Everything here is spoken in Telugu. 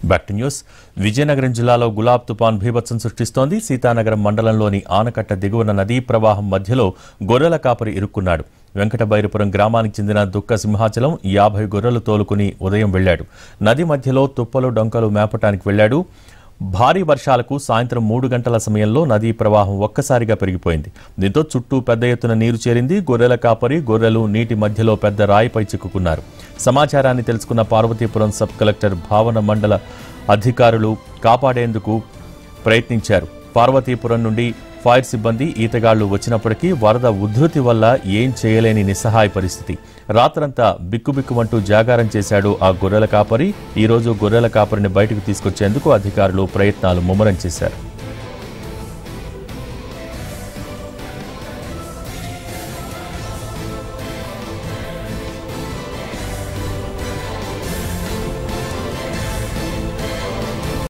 బ్యాక్ టు న్యూస్ విజయనగరం జిల్లాలో గులాబ్ తుపాన్ భీభత్సం సృష్టిస్తోంది సీతానగరం మండలంలోని ఆనకట్ట దిగువన నదీ ప్రవాహం మధ్యలో గొర్రెల కాపరి ఇరుక్కున్నాడు వెంకటబైరపురం గ్రామానికి చెందిన దుక్క సింహాచలం యాభై గొర్రెలు తోలుకుని ఉదయం వెళ్లాడు నది మధ్యలో తుప్పలు డొంకలు మేపటానికి వెళ్లాడు భారీ వర్షాలకు సాయంత్రం మూడు గంటల సమయంలో నదీ ప్రవాహం ఒక్కసారిగా పెరిగిపోయింది దీంతో చుట్టూ పెద్ద ఎత్తున నీరు చేరింది గొర్రెల కాపరి గొర్రెలు నీటి మధ్యలో పెద్ద రాయిపై చిక్కుకున్నారు సమాచారాన్ని తెలుసుకున్న పార్వతీపురం సబ్ కలెక్టర్ భావన మండల అధికారులు కాపాడేందుకు ప్రయత్నించారు పార్వతీపురం నుండి ఫైర్ సిబ్బంది ఈతగాళ్లు వచ్చినప్పటికీ వరద ఉధృతి వల్ల ఏం చేయలేని నిస్సహాయ పరిస్థితి రాత్రంతా బిక్కుబిక్కుమంటూ జాగారం చేశాడు ఆ గొర్రెల కాపరి ఈ రోజు గొర్రెల కాపరిని బయటకు తీసుకొచ్చేందుకు అధికారులు ప్రయత్నాలు ముమ్మరం చేశారు